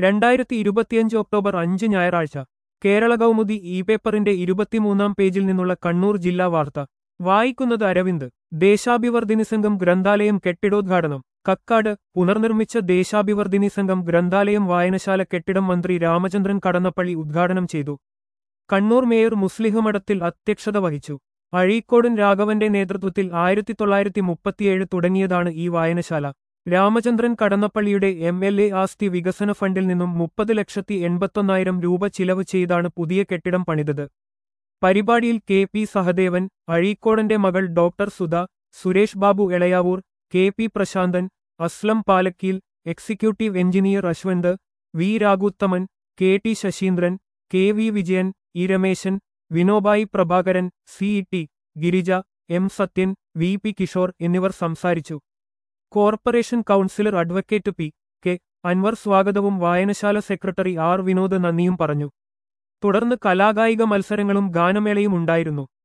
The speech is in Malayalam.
രണ്ടായിരത്തി ഇരുപത്തിയഞ്ച് ഒക്ടോബർ അഞ്ച് ഞായറാഴ്ച കേരള കൗമുദി ഇ പേപ്പറിന്റെ ഇരുപത്തിമൂന്നാം പേജിൽ നിന്നുള്ള കണ്ണൂർ ജില്ലാ വാർത്ത വായിക്കുന്നത് അരവിന്ദ് ദേശാഭിവർദ്ധിനി സംഘം ഗ്രന്ഥാലയം കെട്ടിടോദ്ഘാടനം കക്കാട് പുനർനിർമ്മിച്ച ദേശാഭിവർദ്ധിനി സംഘം ഗ്രന്ഥാലയം വായനശാല കെട്ടിടം മന്ത്രി രാമചന്ദ്രൻ കടന്നപ്പള്ളി ഉദ്ഘാടനം ചെയ്തു കണ്ണൂർ മേയർ മുസ്ലിഹ് മഠത്തിൽ അധ്യക്ഷത വഹിച്ചു അഴീക്കോടൻ രാഘവന്റെ നേതൃത്വത്തിൽ ആയിരത്തി തൊള്ളായിരത്തി മുപ്പത്തിയേഴ് തുടങ്ങിയതാണ് ഈ വായനശാല രാമചന്ദ്രൻ കടന്നപ്പള്ളിയുടെ എം എൽ എ ആസ്തി വികസന ഫണ്ടിൽ നിന്നും മുപ്പത് ലക്ഷത്തി എൺപത്തൊന്നായിരം രൂപ ചിലവ് ചെയ്താണ് പുതിയ കെട്ടിടം പണിതത് പരിപാടിയിൽ കെ പി സഹദേവൻ അഴീക്കോടന്റെ മകൾ doctor Sudha Suresh Babu Elayavoor K P Prashanthan Aslam Palakkeel executive engineer Ashwanth V Raghoothaman K T Sasheendran K V Vijayan E Rameshan Vinobai Prabhakaran C E T Girija M Sathyan V P Kishore എന്നിവർ സംസാരിച്ചു corporation councillor advocate P K Anwar സ്വാഗതവും വായനശാല സെക്രട്ടറി ആർ വിനോദ് നന്ദിയും പറഞ്ഞു തുടർന്ന് കലാകായിക മത്സരങ്ങളും ഗാനമേളയും ഉണ്ടായിരുന്നു